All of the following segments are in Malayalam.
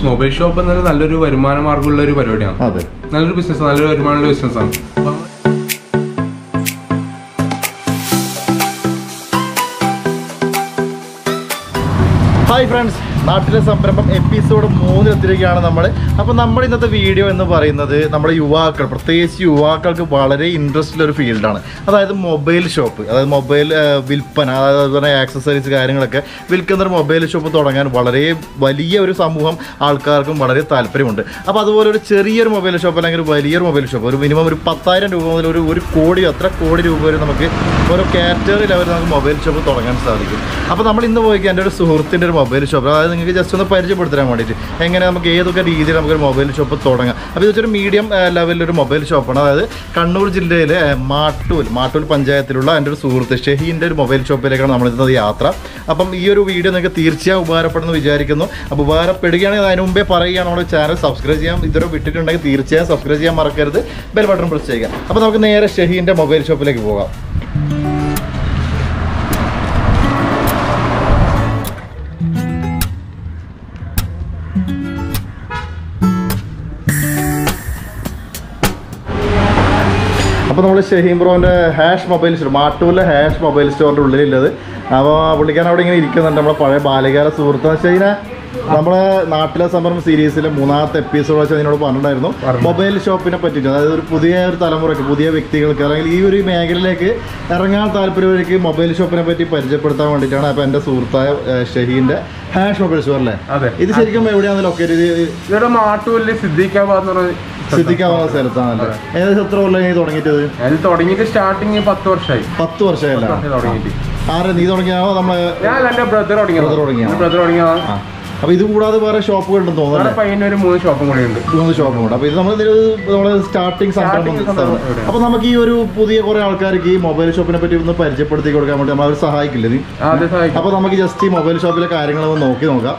മൊബൈൽ ഷോപ്പ് എന്നത് നല്ലൊരു വരുമാന മാർഗമുള്ള ഒരു പരിപാടിയാണ് അതെ നല്ലൊരു ബിസിനസ് നല്ലൊരു വരുമാനമുള്ള ബിസിനസ്സാണ് അപ്പം ഹായ് ഫ്രണ്ട്സ് നാട്ടിലെ സംരംഭം എപ്പിസോഡ് മൂന്നിലെത്തിരിക്കുകയാണ് നമ്മൾ അപ്പോൾ നമ്മുടെ ഇന്നത്തെ വീഡിയോ എന്ന് പറയുന്നത് നമ്മുടെ യുവാക്കൾ പ്രത്യേകിച്ച് യുവാക്കൾക്ക് വളരെ ഇൻട്രസ്റ്റ് ഉള്ള ഒരു ഫീൽഡാണ് അതായത് മൊബൈൽ ഷോപ്പ് അതായത് മൊബൈൽ വിൽപ്പന അതായത് അതുപോലെ ആക്സസറീസ് കാര്യങ്ങളൊക്കെ വിൽക്കുന്ന ഒരു മൊബൈൽ ഷോപ്പ് തുടങ്ങാൻ വളരെ വലിയ ഒരു സമൂഹം ആൾക്കാർക്കും വളരെ താല്പര്യമുണ്ട് അപ്പോൾ അതുപോലെ ഒരു ചെറിയൊരു മൊബൈൽ ഷോപ്പ് അല്ലെങ്കിൽ ഒരു വലിയൊരു മൊബൈൽ ഷോപ്പ് ഒരു മിനിമം ഒരു പത്തായിരം രൂപ മുതൽ ഒരു ഒരു കോടി അത്ര കോടി രൂപ വരെ നമുക്ക് ഓരോ കാറ്റഗറി ലെവലിൽ നമുക്ക് മൊബൈൽ ഷോപ്പ് തുടങ്ങാൻ സാധിക്കും അപ്പോൾ നമ്മൾ ഇന്ന് പോയി എൻ്റെ ഒരു സുഹൃത്തിൻ്റെ ഒരു മൊബൈൽ ഷോപ്പ് അതായത് നിങ്ങൾക്ക് ജസ്റ്റ് ഒന്ന് പരിചയപ്പെടുത്താൻ വേണ്ടിയിട്ട് എങ്ങനെ നമുക്ക് ഏതൊക്കെ രീതിയിൽ നമുക്കൊരു മൊബൈൽ ഷോപ്പ് തുടങ്ങാം അപ്പോൾ ഇതൊരു മീഡിയം ലെവലിലൊരു മൊബൈൽ ഷോപ്പാണ് അതായത് കണ്ണൂർ ജില്ലയിലെ ഏഹ്, മാട്ടൂൽ മാട്ടൂൽ പഞ്ചായത്തിലുള്ള എൻ്റെ ഒരു സുഹൃത്ത് ഷഹീൻ്റെ ഒരു മൊബൈൽ ഷോപ്പിലേക്കാണ് നമ്മൾ ഇന്നത് യാത്ര അപ്പം ഈ ഒരു വീഡിയോ നിങ്ങൾക്ക് തീർച്ചയായും ഉപകാരപ്പെടുന്നു വിചാരിക്കുന്നു അപ്പോൾ ഉപകാരപ്പെടുകയാണെങ്കിൽ അതിന് മുമ്പേ പറയുകയാണ് നമ്മുടെ ചാനൽ സബ്സ്ക്രൈബ് ചെയ്യാം ഇതുവരെ വിട്ടിട്ടുണ്ടെങ്കിൽ തീർച്ചയായും സബ്സ്ക്രൈബ് ചെയ്യാൻ മറക്കരുത് ബെൽ ബട്ടൺ പ്രസ് ചെയ്യുക അപ്പോൾ നമുക്ക് നേരെ ഷഹീൻ്റെ മൊബൈൽ ഷോപ്പിലേക്ക് പോകാം അപ്പോൾ നമ്മൾ ഷഹീം ബ്രോൻ്റെ ഹാഷ് മൊബൈൽ സ്റ്റോർ മാട്ടൂരിലെ ഹാഷ് മൊബൈൽ സ്റ്റോറിൻ്റെ ഉള്ളിലുള്ളത് അപ്പോൾ പുള്ളിക്കാരൻ അവിടെ ഇങ്ങനെ ഇരിക്കുന്നുണ്ട് നമ്മുടെ പഴയ ബാല്യകാല സുഹൃത്ത് ഷഹീന നമ്മുടെ നാട്ടിലെ സംരംഭം സീരീസിലെ മൂന്നാമത്തെ എപ്പിസോഡ് വെച്ച് അതിനോട് പറഞ്ഞിട്ടുണ്ടായിരുന്നു മൊബൈൽ ഷോപ്പിനെ പറ്റിയിട്ട് അതായത് ഒരു പുതിയ ഒരു തലമുറയ്ക്ക് പുതിയ വ്യക്തികൾക്ക് അല്ലെങ്കിൽ ഈ ഒരു മേഖലയിലേക്ക് ഇറങ്ങാൻ താല്പര്യമുള്ളവർക്ക് മൊബൈൽ ഷോപ്പിനെ പറ്റി പരിചയപ്പെടുത്താൻ വേണ്ടിയിട്ടാണ് അപ്പോൾ എൻ്റെ സുഹൃത്തായ ഏഹ്, ഷഹീൻ്റെ ഹാഷ് മൊബൈൽ സ്റ്റോർ അല്ലേ അതെ ഇത് ശരിക്കും എവിടെയാണ് ലൊക്കേറ്റ് ചെയ്ത് ഇവിടെ മാട്ടൂരില് സിദ്ദീഖാബാദ് എന്ന് പറഞ്ഞ ശ്രദ്ധിക്കാവുന്ന സ്ഥലത്താണല്ലേ ഏകദേശം എത്ര കൊല്ലം കഴിഞ്ഞ് തുടങ്ങിയിട്ടത് ഞാൻ തുടങ്ങിയിട്ട് സ്റ്റാർട്ടിങ് പത്ത് വർഷമായി പത്ത് വർഷമല്ല പത്ത് വർഷം തുടങ്ങിയിട്ട് ആരെ നീ തുടങ്ങിയാവോ നമ്മള് ഞാൻ എന്റെ ബ്രദർ Brother തുടങ്ങിയതാ. ബ്രദർ തുടങ്ങിയതാണ് ആ അപ്പൊ ഇത് കൂടാതെ വേറെ ഷോപ്പുകൾ ഉണ്ടെന്ന് വേറെ തോന്നുന്നു പയ്യന് ഒരു മൂന്ന് ഷോപ്പും കൂടി ഉണ്ട് മൂന്ന് ഷോപ്പും കൂടെ അപ്പൊ ഇത് നമ്മൾ നമ്മള് സ്റ്റാർട്ടിങ് സംരംഭം Starting സംരംഭം ഇവിടെയാണ്. അപ്പൊ നമുക്ക് ഈ ഒരു പുതിയ കുറെ ആൾക്കാർക്ക് ഈ മൊബൈൽ ഷോപ്പിനെ പറ്റി ഒന്ന് പരിചയപ്പെടുത്തി കൊടുക്കാൻ വേണ്ടി നമ്മൾ അവർ സഹായിക്കില്ല നീ ആദ്യം സഹായിക്കും അപ്പൊ നമുക്ക് ജസ്റ്റ് ഈ മൊബൈൽ ഷോപ്പിലെ കാര്യങ്ങളൊന്ന് നോക്കി നോക്കാം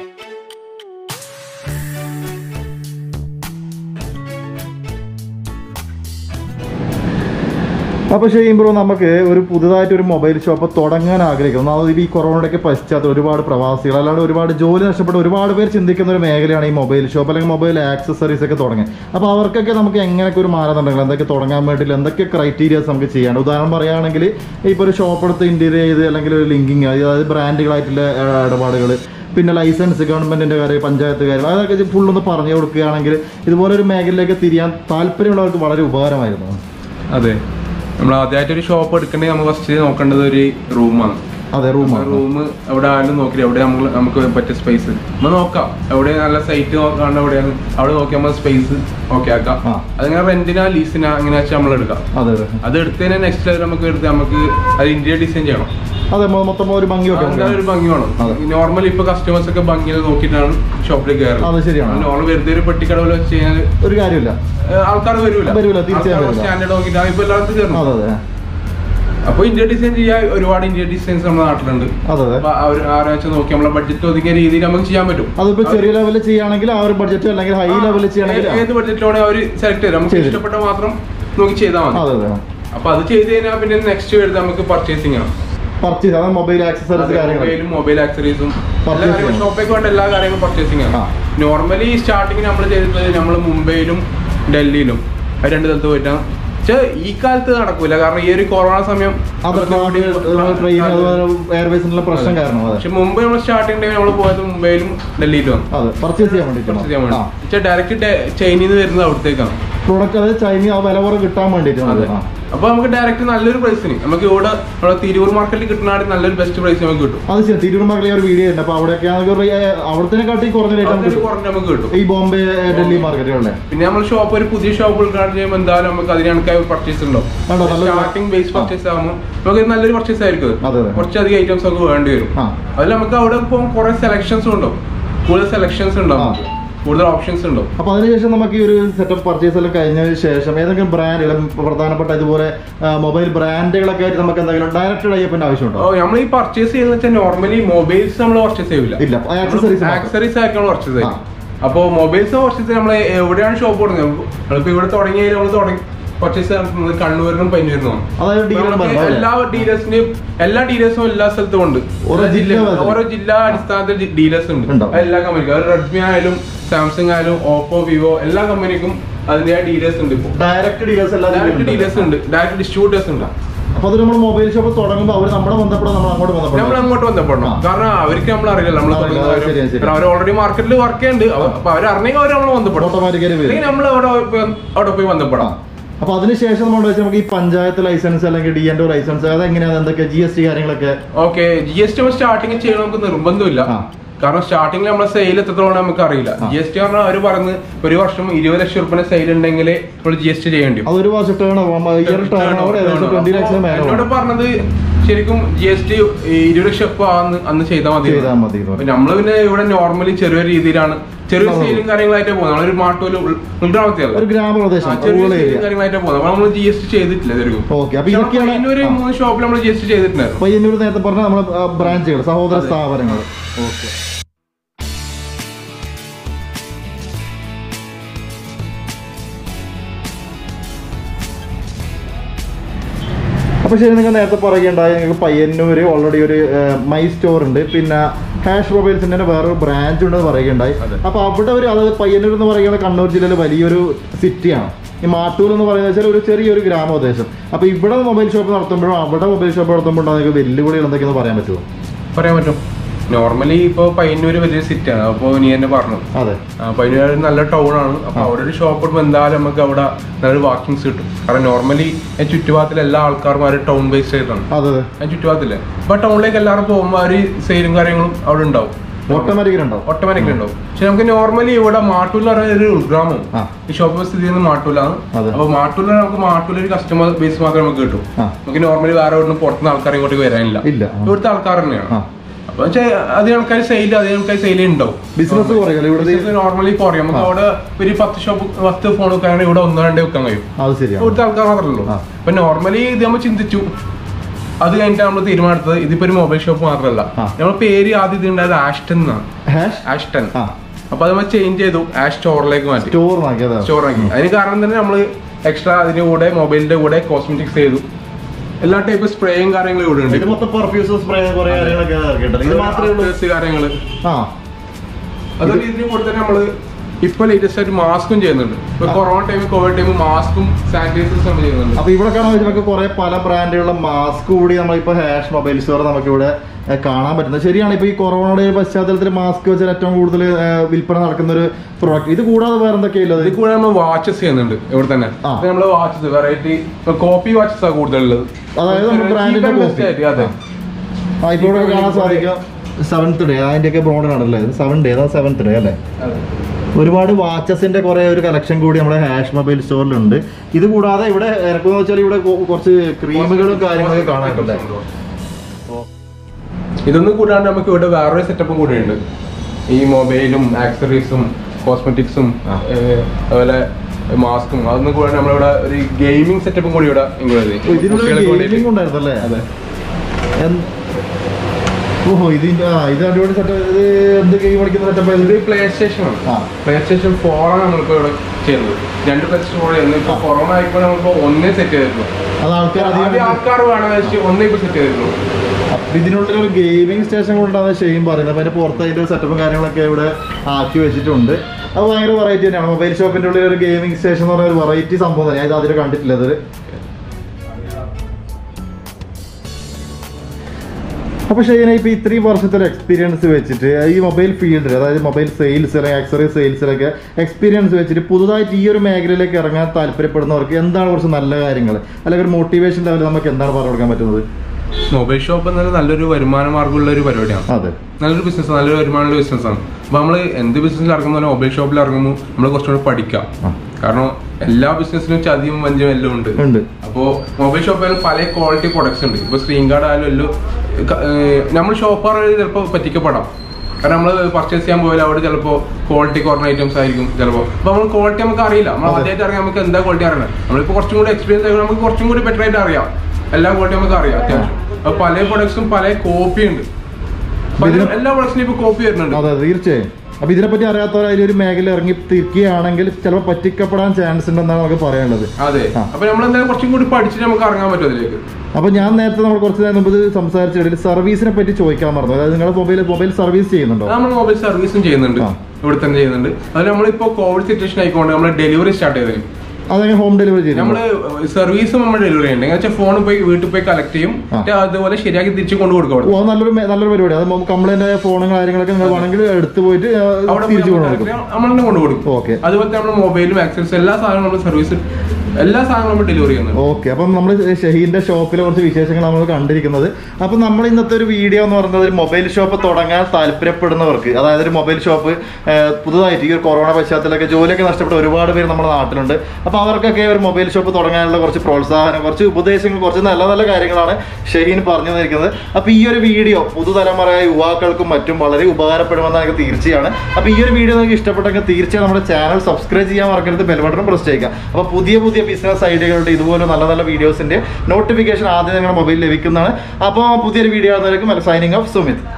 അപ്പോൾ ഷെയ്യുമ്പോൾ നമുക്ക് ഒരു പുതുതായിട്ട് ഒരു മൊബൈൽ ഷോപ്പ് തുടങ്ങാൻ ആഗ്രഹിക്കുന്നു അതായത് ഈ കൊറോണയുടെ പശ്ചാത്തലം ഒരുപാട് പ്രവാസികൾ അല്ലാണ്ട് ഒരുപാട് ജോലി നഷ്ടപ്പെട്ട ഒരുപാട് പേർ ചിന്തിക്കുന്ന ഒരു മേഖലയാണ് ഈ മൊബൈൽ ഷോപ്പ് അല്ലെങ്കിൽ മൊബൈൽ ആക്സസറീസ് ഒക്കെ തുടങ്ങി അപ്പോൾ അവർക്കൊക്കെ നമുക്ക് എങ്ങനെയൊക്കെ ഒരു മാനദണ്ഡങ്ങൾ എന്തൊക്കെ തുടങ്ങാൻ വേണ്ടിയിട്ട് എന്തൊക്കെ ക്രൈറ്റീരിയാസ് നമുക്ക് ചെയ്യാണ്ട് ഉദാഹരണം പറയുകയാണെങ്കിൽ ഇപ്പോൾ ഒരു ഷോപ്പ് എടുത്ത് ഇൻറ്റീരിയർ ചെയ്ത് അല്ലെങ്കിൽ ഒരു ലിങ്കിങ് അതായത് ബ്രാൻഡുകളായിട്ടുള്ള ഇടപാടുകൾ പിന്നെ ലൈസൻസ് ഗവൺമെന്റിന്റെ കാര്യം പഞ്ചായത്ത് കാര്യം അതൊക്കെ ഫുൾ ഒന്ന് പറഞ്ഞു കൊടുക്കുകയാണെങ്കിൽ ഇതുപോലെ ഒരു മേഖലയിലേക്ക് തിരിയാൻ താല്പര്യമുള്ളവർക്ക് വളരെ ഉപകാരമായിരുന്നു അതെ നമ്മൾ ആദ്യമായിട്ട് ഒരു ഷോപ്പ് എടുക്കണമെങ്കിൽ നമ്മൾ ഫസ്റ്റ് നോക്കേണ്ടത് ഒരു റൂമാണ് അതെ റൂമാണ് റൂം എവിടെ ആരും നോക്കില്ല എവിടെ നമ്മൾ നമുക്ക് പറ്റിയ സ്പേസ് നമ്മൾ നോക്കാം എവിടെ നല്ല സൈറ്റ് നോക്കാണ്ട് എവിടെയാണ് അവിടെ നോക്കി നമ്മൾ സ്പേസ് ഓക്കെ ആക്കാം ആ. അതിങ്ങനെ റെന്റിനാ ലീസിനാ അങ്ങനെ വെച്ചാൽ നമ്മൾ എടുക്കാം അതെ അതെ അത് എടുത്തതിന് നെക്സ്റ്റ് ലെവൽ നമുക്ക് എടുത്ത് നമുക്ക് അത് ഇന്ത്യ ഡിസൈൻ ചെയ്യണം അതെ മൊ- മൊത്തം ഒരു ഭംഗിയൊക്കെ അതിന്റെ ഒരു ഭംഗി വേണം അതെ. നോർമലി ഇപ്പൊ കസ്റ്റമേഴ്സ് ഒക്കെ ഭംഗിയിൽ നോക്കിയിട്ടാണ് ഷോപ്പിലേക്ക് അത് കയറുന്നത് ശരിയാണ് നോർമൽ വെറുതെ ഒരു പെട്ടിക്കടവിൽ വെച്ച് കഴിഞ്ഞാൽ ഒരു കാര്യമില്ല ആൾക്കാർ വരൂല വരൂല, തീർച്ചയായും വരൂല. സ്റ്റാൻഡേർഡ് നോക്കിയിട്ടാണ് ഇപ്പൊ എല്ലായിടത്തും കയറുന്നത് അതെ അതെ അപ്പൊ ഇന്ത്യ ഡിസൈൻ ചെയ്യാൻ ഒരുപാട് ഇന്ത്യ ഡിസൈൻസ് നമ്മുടെ നാട്ടിലുണ്ട് അതെ അതെ അപ്പൊ ആ ഒരു ആരാഴ്ച നോക്കി നമ്മളെ ബഡ്ജറ്റ് ഒതുങ്ങിയ രീതിയിൽ നമുക്ക് ചെയ്യാൻ പറ്റും അതിപ്പോ ചെറിയ ലെവലിൽ ചെയ്യുകയാണെങ്കിൽ ആ ഒരു ബഡ്ജറ്റ് അല്ലെങ്കിൽ ഹൈ ലെവലിൽ ചെയ്യുകയാണെങ്കിൽ ഏത് ഏത് ബഡ്ജറ്റിലാണ് അവർ സെലക്ട് ചെയ്ത് നമുക്ക് ചെയ്ത്. ഇഷ്ടപ്പെട്ട മാത്രം നോക്കി ചെയ്താൽ മതി അതെ അതെ അപ്പൊ അത് ചെയ്ത് കഴിഞ്ഞാൽ പിന്നെ നെക്സ്റ്റ് വരുന്നത് നമുക്ക് പർച്ചേസിംഗ് ആണ് പർച്ചേസ് അതായത് മൊബൈൽ ആക്സസറീസ് കാര്യങ്ങൾ മൊബൈലും മൊബൈൽ ആക്സറീസും Purchase ചെയ്യണം. ഷോപ്പിലേക്ക് വേണ്ട എല്ലാ കാര്യങ്ങളും പർച്ചേസിംഗ് ആണ് ആ. നോർമലി സ്റ്റാർട്ടിങ് നമ്മൾ ചെയ്തിട്ടുള്ളത് നമ്മൾ മുംബൈയിലും ഡൽഹിയിലും അത് രണ്ട് സ്ഥലത്ത് പോയിട്ടാണ് പക്ഷേ ഈ കാലത്ത് നടക്കൂല കാരണം ഈ ഒരു കൊറോണ സമയം അതൊക്കെ ട്രെയിൻ അതുപോലെ എയർവേസിനുള്ള പ്രശ്നം കാരണം അതെ പക്ഷെ മുംബൈ നമ്മൾ സ്റ്റാർട്ടിംഗ് ടൈം നമ്മൾ പോയത് മുംബൈയിലും ഡൽഹിയിലും അതെ പർച്ചേസ് ചെയ്യാൻ പർച്ചേസ് ചെയ്യാൻ വേണ്ടിയിട്ട് വേണ്ടി പക്ഷേ ഡയറക്റ്റ് ചൈനയിൽ നിന്ന് വരുന്നത് അവിടത്തേക്കാണ് പ്രോഡക്റ്റ് അതായത് ചൈനീസ് ആ വില കുറവ് കിട്ടാൻ വേണ്ടിയിട്ട് അതെ ആ അപ്പൊ നമുക്ക് ഡയറക്റ്റ് നല്ലൊരു പ്രൈസിന് നമുക്ക് ഇവിടെ നമ്മുടെ തിരൂർ മാർക്കറ്റിൽ കിട്ടുന്നതാണെങ്കിൽ നല്ലൊരു ബെസ്റ്റ് പ്രൈസ് നമുക്ക് കിട്ടും അത് ശരി തിരുവനന്തപുരം ഒരു വീഡിയോ ഉണ്ട് അപ്പൊ അവിടെയൊക്കെ അവിടത്തെ കാട്ടി കുറഞ്ഞ റേറ്റ് നമുക്ക് അതൊരു കിട്ടും. കുറഞ്ഞ് നമുക്ക് കിട്ടും ഈ ബോംബെ ഡൽഹി മാർക്കറ്റുകളിലെ പിന്നെ നമ്മൾ ഷോപ്പ് ഒരു പുതിയ ഷോപ്പ് ഉദ്ഘാടനം ചെയ്യുമ്പോൾ എന്തായാലും നമുക്ക് അതിന് കണക്കായ പർച്ചേസ് ഉണ്ടാവും ഉണ്ടോ? നല്ലൊരു- സ്റ്റാർട്ടിംഗ് ബേസ് പർച്ചേസ് ആകുമ്പോൾ നമുക്ക് നല്ലൊരു പർച്ചേസ് ആയിരിക്കും അത്. അതെ, അതെ. കുറച്ചധികം ഐറ്റംസ് ഒക്കെ വേണ്ടി വരും ആ അതിൽ നമുക്ക് അവിടെ ഇപ്പം കുറെ സെലക്ഷൻസ് ഉണ്ടാവും കൂടുതൽ സെലക്ഷൻസ് ഉണ്ടാവും ആ. നമുക്ക്. കൂടുതൽ ഓപ്ഷൻസ് ഉണ്ടാവും അപ്പൊ അതിനുശേഷം നമുക്ക് ഈ ഒരു സെറ്റപ്പ് പർച്ചേസ് എല്ലാം കഴിഞ്ഞതിന് ശേഷം ഏതെങ്കിലും ബ്രാൻഡുകൾ പ്രധാനപ്പെട്ട ഇതുപോലെ മൊബൈൽ ബ്രാൻഡുകളൊക്കെ ആയിട്ട് നമുക്ക് എന്തെങ്കിലും ഡയറക്റ്റ് അയ്യപ്പന്റെ ആവശ്യമുണ്ടോ നമ്മൾ ഈ പർച്ചേസ് ചെയ്യുന്ന വെച്ചാൽ നോർമലി മൊബൈൽസ് നമ്മൾ പർച്ചേസ് ചെയ്യില്ല ഇല്ല ആക്സസറീസ് ആക്സറീസ് ആയിരിക്കും നമ്മൾ പർച്ചേസ് ആ. ചെയ്യും അപ്പോൾ മൊബൈൽസ് പർച്ചേസ് നമ്മൾ എവിടെയാണ് ഷോപ്പ് തുടങ്ങുന്നത് നമ്മളിപ്പോ ഇവിടെ തുടങ്ങിയാൽ നമ്മൾ തുടങ്ങി പർച്ചേസ് നടത്തുന്നത് കണ്ണൂരിനും പയ്യന്നൂരിനും അതായത് dealer ബന്ധം അല്ലേ? എല്ലാ ഡീലേഴ്സിന്റെയും എല്ലാ ഡീലേഴ്സും എല്ലാ സ്ഥലത്തും ഉണ്ട് ഓരോ എല്ലാ ജില്ല ജില്ല- വേറെ. ഓരോ ജില്ലാ അടിസ്ഥാനത്തിൽ ഡീലേഴ്സ് ഉണ്ട് ഉണ്ടാവും. അത് എല്ലാ കമ്പനിക്കും അത് റെഡ്മി ആയാലും സാംസങ് ആയാലും ഓപ്പോ വിവോ എല്ലാ കമ്പനിക്കും അതിന്റെ ഡീലേഴ്സ് ഉണ്ട് ഇപ്പോൾ ഡയറക്റ്റ് ഡീലേഴ്സ് ഡയറക്റ്റ് ഡീലേഴ്സ് ഉണ്ട് ഡയറക്റ്റ് ഡിസ്ട്രിബ്യൂട്ടേഴ്സ് ഉണ്ട് അപ്പൊ അത് നമ്മൾ മൊബൈൽ ഷോപ്പ് തുടങ്ങുമ്പോൾ അവർ നമ്മളെ ബന്ധപ്പെടാൻ നമ്മൾ അങ്ങോട്ട് നമ്മൾ ബന്ധപ്പെടാം അങ്ങോട്ട് ബന്ധപ്പെടണം ആ. കാരണം അവർക്ക് നമ്മൾ അറിയില്ല നമ്മൾ അറിയില്ല, അത് ശരിയാ, ശരിയാ. അവർ ഓൾറെഡി മാർക്കറ്റിൽ വർക്ക് ചെയ്യുന്നുണ്ട് അപ്പൊ അവർ അറിഞ്ഞെങ്കിൽ അവർ നമ്മൾ ബന്ധപ്പെടും ഓട്ടോമാറ്റിക്കലി വരും അല്ലെങ്കിൽ നമ്മൾ അവിടെ പോയി- അവിടെ പോയി ബന്ധപ്പെടാം അപ്പൊ അതിനുശേഷം നമ്മൾ വെച്ചാൽ നമുക്ക് ഈ പഞ്ചായത്ത് ലൈസൻസ് അല്ലെങ്കിൽ ഡി എൻ ലൈസൻസ് അതെങ്ങനെയാണ് എന്തൊക്കെ ജി എസ് ടി കാര്യങ്ങളൊക്കെ okay G S T starting ചെയ്യണം നമുക്ക് നിർബന്ധമില്ല ആ. കാരണം സ്റ്റാർട്ടിങ്ങിൽ നമ്മളെ സെയിൽ എത്രത്തോളം നമുക്ക് അറിയില്ല ആ. ജി എസ് ടി പറഞ്ഞാൽ അവർ പറഞ്ഞ് ഒരു വർഷം ഇരുപത് ലക്ഷം റുപ്യ സെയിൽ ഉണ്ടെങ്കിൽ നമ്മൾ ജി എസ് ടി ചെയ്യേണ്ടി വരും. അതൊരു വർഷം ടേൺ ഇയർ ടേൺ ഓവർ ഏകദേശം ട്വന്റി ലാക്സിന് അപ്പോ എന്നോട് മേലെ പറഞ്ഞത് ശരിക്കും ജി എസ് ടി ഇരുപത് ലക്ഷം ഉപ്പ അന്ന് അന്ന് ചെയ്താൽ മതി ചെയ്താൽ മതി എന്ന് അപ്പൊ പറഞ്ഞു. നമ്മള് പിന്നെ ഇവിടെ നോർമലി ചെറിയ രീതിയിലാണ് ചെറിയ ആ. സെയിലും കാര്യങ്ങളായിട്ട് പോകുന്നത് നമ്മളൊരു മാട്ടൂല് ഉൾഗ്രാമത്തിലല്ല ഒരു ഗ്രാമപ്രദേശം ചെറിയ rural സെയിലും area. കാര്യങ്ങളായിട്ട് പോകുന്നത് അപ്പൊ നമ്മൾ ജി എസ് ടി ചെയ്തിട്ടില്ല ഇതൊരു ഓക്കെ അപ്പൊ ഇതൊക്കെയാണ് ഒരു മൂന്ന് ഷോപ്പിൽ നമ്മൾ ജി എസ് ടി ചെയ്തിട്ടുണ്ടായിരുന്നു പയ്യന്നൂർ നേരത്തെ പറഞ്ഞ നമ്മളെ ബ്രാഞ്ചുകൾ സഹോദര സ്ഥാപനങ്ങൾ ഓക്കെ അപ്പൊ ശരി നിങ്ങൾ നേരത്തെ പറയുകയുണ്ടായി നിങ്ങൾക്ക് പയ്യന്നൂര് ഓൾറെഡി ഒരു മൈ സ്റ്റോർ ഉണ്ട് പിന്നെ ഹാഷ് മൊബൈൽസിന്റെ തന്നെ വേറൊരു ബ്രാഞ്ച് ഉണ്ടെന്ന് പറയുകയുണ്ടായി അതെ. അപ്പൊ അവിടെ ഒരു അതായത് പയ്യന്നൂർ എന്ന് പറയുന്നത് കണ്ണൂർ ജില്ലയിൽ വലിയൊരു സിറ്റിയാണ് ഈ മാട്ടൂർ എന്ന് പറയുന്നത് വെച്ചാൽ ഒരു ചെറിയൊരു ഗ്രാമപ്രദേശം അപ്പൊ ഇവിടെ മൊബൈൽ ഷോപ്പ് നടത്തുമ്പോഴും അവിടെ മൊബൈൽ ഷോപ്പ് നടത്തുമ്പോൾ നിങ്ങൾക്ക് വെല്ലുവിളികൾ എന്തൊക്കെയെന്ന് പറയാൻ പറ്റുമോ പറയാൻ പറ്റും നോർമലി ഇപ്പൊ പയ്യന്നൂര് വലിയ സിറ്റി ആണ് അപ്പൊ നീ തന്നെ പറഞ്ഞു അതെ ആ, പയ്യന്നൂർ ഒരു നല്ല ടൗൺ ആണ് അപ്പൊ ആ. അവിടെ ഒരു ഷോപ്പ് ഇടുമ്പോൾ എന്തായാലും നമുക്ക് അവിടെ നല്ലൊരു വാക്കിങ്സ് കിട്ടും കാരണം നോർമലി ചുറ്റുപാടത്തിലെ എല്ലാ ആൾക്കാരും ആ ഒരു ടൗൺ ബേസ്ഡ് ആയിട്ടാണ് അതെ അതെ ആ ചുറ്റുപാടത്തില്ലേ അപ്പൊ ടൗണിലേക്ക് എല്ലാവരും പോകുമ്പോൾ ആ ഒരു സെയിലും കാര്യങ്ങളും അവിടെ ഉണ്ടാവും ഓട്ടോമാറ്റിക്കലി ഉണ്ടാവും ഓട്ടോമാറ്റിക്കലി ഉണ്ടാവും പക്ഷെ നമുക്ക് നോർമലി ഇവിടെ മാട്ടൂൽ എന്ന് പറയുന്ന ഒരു ഉൾഗ്രാമം ആ. ഈ ഷോപ്പ് സ്ഥിതി ചെയ്യുന്നത് മാട്ടൂലാണ് അതെ. അപ്പൊ മാട്ടൂലിൽ നമുക്ക് മാട്ടൂലിൽ ഒരു കസ്റ്റമർ ബേസ് മാത്രമേ നമുക്ക് കിട്ടും ആ. നമുക്ക് നോർമലി വേറെ എവിടുന്ന് പുറത്തുനിന്ന് ആൾക്കാർ ഇങ്ങോട്ട് വരാനില്ല ഇല്ല ആ. ഇവിടുത്തെ ആൾക്കാർ തന്നെയാണ് ആ. അപ്പൊ വെച്ചാൽ അധികം ആൾക്കാർ സെയിൽ അധികം ആൾക്കാർ സെയിൽ ഉണ്ടാവും ബിസിനസ് കുറയല്ലേ ഇവിടെ നോർമലി കുറയും നമുക്ക് ആ. അവിടെ ഒരു പത്ത് ഷോപ്പ് പത്ത് ഫോൺ വെക്കാണെങ്കിൽ ഇവിടെ ഒന്നോ രണ്ടേ വെക്കാൻ കഴിയും അത് ശരിയാണ് ഇവിടുത്തെ ആൾക്കാർ മാത്രമല്ലോ ആ. അപ്പൊ നോർമലി ഇത് നമ്മൾ ചിന്തിച്ചു അത് കഴിഞ്ഞിട്ട് നമ്മൾ തീരുമാനമെടുത്തത് ഇതിപ്പോ ഒരു മൊബൈൽ ഷോപ്പ് മാത്രമല്ല ആ. നമ്മൾ പേര് ആദ്യം ഇത് ഉണ്ടായത് ആഷ്ടൻ എന്നാണ് ഹാഷ് ആഷ്ടൻ ആ അപ്പൊ അത് നമ്മൾ ചേഞ്ച് ചെയ്തു ആ സ്റ്റോറിലേക്ക് മാറ്റി സ്റ്റോർ നോക്കിയതാ സ്റ്റോർ ആക്കി അതിന് കാരണം തന്നെ നമ്മൾ എക്സ്ട്രാ അതിന്റെ കൂടെ മൊബൈലിന്റെ കൂടെ കോസ്മെറ്റിക്സ് ചെയ്തു എല്ലാ ടൈപ്പ് സ്പ്രേയും കാര്യങ്ങളും ഇവിടെ ഇത് ഉണ്ട് മൊത്തം പെർഫ്യൂസ് സ്പ്രേ കുറെ കാര്യങ്ങളൊക്കെ ഇറക്കിയിട്ടുണ്ട് ഇത് മാത്രമേ ഉള്ളൂ Actors കാര്യങ്ങള് ആ അതുപോലെ ഇതിന് കൂടെ തന്നെ നമ്മള് ഇപ്പൊ ലേറ്റസ്റ്റ് ആയിട്ട് മാസ്കും ചെയ്യുന്നുണ്ട് ഇപ്പൊ കൊറോണ ടൈം കോവിഡ് ടൈം മാസ്കും സാനിറ്റൈസേഴ്സ് നമ്മൾ ചെയ്യുന്നുണ്ട് അപ്പൊ ഇവിടെ കാണാൻ വെച്ചാൽ നമുക്ക് കുറെ പല ബ്രാൻഡുകളുടെ മാസ്ക് കൂടി നമ്മളിപ്പോ ഹാഷ് മൊബൈൽ സ്റ്റോർ നമുക്ക് ഇവിടെ കാണാൻ പറ്റുന്നത് ശരിയാണ് ഇപ്പൊ ഈ കൊറോണയുടെ പശ്ചാത്തലത്തിൽ മാസ്ക് വെച്ചാൽ ഏറ്റവും കൂടുതൽ വിൽപ്പന നടക്കുന്ന ഒരു പ്രോഡക്റ്റ് ഇത് കൂടാതെ വേറെ എന്തൊക്കെയുള്ളത് ഇതിൽ കൂടെ നമ്മൾ വാച്ചസ് ചെയ്യുന്നുണ്ട് ഇവിടെ തന്നെ ആ. നമ്മൾ വാച്ചസ് വെറൈറ്റി കോപ്പി വാച്ചസ് ആണ് കൂടുതലുള്ളത് അതായത് നമ്മുടെ brand ന്റെ Cheap and best copy. ആയിട്ട്, അതെ ആ ഇപ്പൊ ഇവിടെ കാണാൻ സാധിക്കും സെവൻത്ത് ഡേ അതിന്റെയൊക്കെ ബ്രോഡ് ആണല്ലേ സെവൻ ഡേ അതാ സെവൻത്ത് ഡേ അല്ലേ അതെ. ഒരുപാട് വാച്ചസിന്റെ കുറെ ഒരു കളക്ഷൻ കൂടി നമ്മുടെ ഹാഷ് മൊബൈൽ സ്റ്റോറിലുണ്ട് ഇത് കൂടാതെ ഇവിടെ ഇറക്കുന്ന വെച്ചാൽ ഇവിടെ കൊ- കുറച്ച് ക്രീമുകളും കാര്യങ്ങളൊക്കെ കാണാനുണ്ടല്ലേ ഇതൊന്നും കൂടാണ്ട് നമുക്ക് ഇവിടെ വേറൊരു സെറ്റപ്പും കൂടെ ഉണ്ട് ഈ മൊബൈലും ആക്സറീസും കോസ്മെറ്റിക്സും ആ. അതുപോലെ മാസ്കും അതൊന്നും കൂടെ നമ്മളിവിടെ ഒരു ഗെയിമിംഗ് സെറ്റപ്പും കൂടി ഇവിടെ include ചെയ്തു. ഇതിനുള്ള കുട്ടികൾക്ക് വേണ്ടിയിട്ട്. ഗെയിമിംഗ് ഉണ്ടായിരുന്നല്ലേ അതെ എന്ത്- ഓഹോ ഇതിന്റെ ആ ഇത് അടിപൊളി സെറ്റ് ഇത് എന്ത് ഗെയിം കളിക്കുന്ന സെറ്റപ്പ് ഇത് പ്ലേ സ്റ്റേഷൻ ആണ് ആ. പ്ലേ സ്റ്റേഷൻ ഫോർ ആണ് നമ്മളിപ്പോ ഇവിടെ ചെയ്യുന്നത് രണ്ട് പ്ലേ സ്റ്റേഷൻ കൂടെ ചെയ്യുന്നത് ഇപ്പൊ ആ. കൊറോണ ആയിപ്പോ നമ്മളിപ്പോ ഒന്നേ സെറ്റ് ചെയ്തിട്ടുള്ളൂ അത് ആൾക്കാർ ആദ്യം അധികം ആൾക്കാർ വേണമെന്ന് വെച്ച് ഒന്നേ ഇപ്പൊ സെറ്റ് ചെയ്തിട്ടുള്ളൂ അപ്പൊ ഇതിനുള്ളിൽ ഒരു ഗെയിമിംഗ് സ്റ്റേഷൻ കൊണ്ടാണ് ഷെയിം പറയുന്നത് അപ്പൊ അതിന്റെ പുറത്ത് അതിന്റെ സെറ്റപ്പും കാര്യങ്ങളൊക്കെ ഇവിടെ ആക്കി വെച്ചിട്ടുണ്ട് അത് ഭയങ്കര വെറൈറ്റി തന്നെയാണ് മൊബൈൽ ഷോപ്പിന്റെ ഉള്ളിൽ ഒരു ഗെയിമിംഗ് സ്റ്റേഷൻ എന്ന് പറയുന്ന ഒരു വെറൈറ്റി സംഭവം തന്നെ ഞാൻ ഇത് അതിൽ കണ്ടിട്ടില്ല അത് അപ്പൊ ഷെയ്ന ഇപ്പൊ ഇത്രയും വർഷത്തെ ഒരു എക്സ്പീരിയൻസ് വെച്ചിട്ട് ഈ മൊബൈൽ ഫീൽഡിൽ അതായത് മൊബൈൽ സെയിൽസ് അല്ലെങ്കിൽ ആക്സറി സെയിൽസിലൊക്കെ എക്സ്പീരിയൻസ് വെച്ചിട്ട് പുതുതായിട്ട് ഈ ഒരു മേഖലയിലേക്ക് ഇറങ്ങാൻ താല്പര്യപ്പെടുന്നവർക്ക് എന്താണ് കുറച്ച് നല്ല കാര്യങ്ങൾ അല്ലെങ്കിൽ ഒരു മോട്ടിവേഷൻ ലെവൽ നമുക്ക് എന്താണ് പറഞ്ഞു കൊടുക്കാൻ പറ്റുന്നത് മൊബൈൽ ഷോപ്പ് എന്നത് നല്ലൊരു വരുമാന മാർഗമുള്ള ഒരു പരിപാടിയാണ് അതെ നല്ലൊരു ബിസിനസ് നല്ലൊരു വരുമാനമുള്ള ബിസിനസ്സാണ് അപ്പൊ നമ്മൾ എന്ത് ബിസിനസ്സിൽ ഇറങ്ങുന്ന മൊബൈൽ ഷോപ്പിൽ ഇറങ്ങുമ്പോൾ നമ്മൾ കുറച്ചുകൂടി പഠിക്കാം ആ. കാരണം എല്ലാ ബിസിനസ്സിലും ചതിയും വഞ്ചവും എല്ലാം ഉണ്ട് ഉണ്ട് അപ്പോൾ മൊബൈൽ ഷോപ്പിലും പല ക്വാളിറ്റി പ്രൊഡക്ട്സ് ഉണ്ട് ഇപ്പോൾ സ്ക്രീൻ ഗാർഡ് ആയാലും എല്ലാം ക- ഏർ നമ്മൾ ഷോപ്പർ ചിലപ്പോൾ പറ്റിക്കപ്പെടാം കാരണം നമ്മൾ പർച്ചേസ് ചെയ്യാൻ പോയാൽ അവിടെ ചിലപ്പോൾ ക്വാളിറ്റി കുറഞ്ഞ ഐറ്റംസ് ആയിരിക്കും ചിലപ്പോൾ അപ്പോൾ നമ്മൾ ക്വാളിറ്റി നമുക്ക് അറിയില്ല നമ്മൾ അതെ. ആദ്യമായിട്ട് അറിയാം നമുക്ക് എന്താ ക്വാളിറ്റി അറിയണം നമ്മളിപ്പോൾ കുറച്ചും കൂടി എക്സ്പീരിയൻസ് ആയി നമുക്ക് കുറച്ചും കൂടി ബെറ്റർ ആയിട്ട് അറിയാം എല്ലാ ക്വാളിറ്റി നമുക്ക് അറിയാം അത്യാവശ്യം അപ്പോൾ പല പ്രൊഡക്ട്സും പല കോപ്പി ഉണ്ട് പല- ഇതിന്- എല്ലാ പ്രൊഡക്ട്സിനും ഇപ്പോൾ കോപ്പി വരുന്നുണ്ട് അതെ തീർച്ചയായും അപ്പൊ ഇതിനെപ്പറ്റി അറിയാത്തവർ അതിലൊരു മേഖല ഇറങ്ങി തിരിക്കുകയാണെങ്കിൽ ചിലപ്പോൾ പറ്റിക്കപ്പെടാൻ ചാൻസ് ഉണ്ടെന്നാണ് നമുക്ക് പറയാനുള്ളത് അതെ ആ. അപ്പൊ നമ്മൾ എന്തായാലും കുറച്ചും കൂടി പഠിച്ചിട്ട് നമുക്ക് ഇറങ്ങാൻ പറ്റും അതിലേക്ക് അപ്പൊ ഞാൻ നേരത്തെ നമ്മൾ കുറച്ച് നേരം മുമ്പ് സംസാരിച്ചിടയിൽ സർവീസിനെ പറ്റി ചോദിക്കാൻ മറന്നു അതായത് നിങ്ങളുടെ മൊബൈൽ മൊബൈൽ സർവീസ് ചെയ്യുന്നുണ്ടോ അത് നമ്മൾ മൊബൈൽ സർവീസും ചെയ്യുന്നുണ്ട് ആ. ഇവിടെ തന്നെ ചെയ്യുന്നുണ്ട് അത് നമ്മളിപ്പോ കോവിഡ് സിറ്റുവേഷൻ ആയിക്കൊണ്ട് നമ്മൾ ഡെലിവറി സ്റ്റാർട്ട് ചെയ്തത് അതെങ്ങനെ ഹോം ഡെലിവറി ചെയ്യുന്നു നമ്മള് സർവീസും നമ്മൾ ഡെലിവറി ചെയ്യുന്നുണ്ട് എങ്ങനെ വെച്ചാൽ ഫോൺ പോയി വീട്ടിൽ പോയി കളക്ട് ചെയ്യും ആ. എന്നിട്ട് അതുപോലെ ശരിയാക്കി തിരിച്ചു കൊണ്ടു കൊടുക്കും അവിടെ. ഓ നല്ലൊരു മെ- നല്ലൊരു പരിപാടി അത് കംപ്ലൈന്റ് ആയ ഫോണും കാര്യങ്ങളൊക്കെ നിങ്ങൾ വേണമെങ്കിൽ എടുത്തു പോയിട്ട് ആ, അവിടെ പോയി തിരിച്ചു നമ്മൾ കൊടുക്കും collect ചെയ്യാം, നമ്മൾ തന്നെ കൊണ്ടു കൊടുക്കും ഓക്കെ അതുപോലെ നമ്മൾ മൊബൈലും ആക്സസ് എല്ലാ സാധനവും നമ്മൾ സർവീസ് എല്ലാ സാധനവും നമ്മൾ ഡെലിവറി ചെയ്യുന്നുണ്ട് ഓക്കെ അപ്പം നമ്മൾ ഷഹീന്റെ ഷോപ്പിലെ കുറച്ച് വിശേഷങ്ങൾ നമ്മൾ കണ്ടിരിക്കുന്നത് അപ്പം നമ്മൾ ഇന്നത്തെ ഒരു വീഡിയോ എന്ന് പറയുന്നത് ഒരു മൊബൈൽ ഷോപ്പ് തുടങ്ങാൻ താല്പര്യപ്പെടുന്നവർക്ക് അതായത് ഒരു മൊബൈൽ ഷോപ്പ് പുതുതായിട്ട് ഈ ഒരു കൊറോണ പശ്ചാത്തലമൊക്കെ ജോലിയൊക്കെ നഷ്ടപ്പെട്ട ഒരുപാട് പേര് നമ്മുടെ നാട്ടിലുണ്ട് അപ്പോൾ അവർക്കൊക്കെ ഒരു മൊബൈൽ ഷോപ്പ് തുടങ്ങാനുള്ള കുറച്ച് പ്രോത്സാഹനം കുറച്ച് ഉപദേശങ്ങൾ കുറച്ച് നല്ല നല്ല കാര്യങ്ങളാണ് ഷഹീൻ പറഞ്ഞു തന്നിരിക്കുന്നത് അപ്പോൾ ഈ ഒരു വീഡിയോ പുതുതലമുറ യുവാക്കൾക്കും മറ്റും വളരെ ഉപകാരപ്പെടുമെന്ന് എനിക്ക് തീർച്ചയാണ് അപ്പോൾ ഈ ഒരു വീഡിയോ നിങ്ങൾക്ക് ഇഷ്ടപ്പെട്ടെങ്കിൽ തീർച്ചയായും നമ്മുടെ ചാനൽ സബ്സ്ക്രൈബ് ചെയ്യാൻ മറക്കരുത് ബെൽ ബട്ടൺ പ്രസ് ചെയ്യുക അപ്പോൾ പുതിയ പുതിയ ബിസിനസ് ഐഡിയകളുടെ ഇതുപോലെ നല്ല നല്ല വീഡിയോസിന്റെ നോട്ടിഫിക്കേഷൻ ആദ്യം നിങ്ങളുടെ മൊബൈലിൽ ലഭിക്കുന്നതാണ് അപ്പോൾ പുതിയൊരു വീഡിയോ ആകുന്നവരേക്കും സൈനിങ് ഓഫ് സുമിത്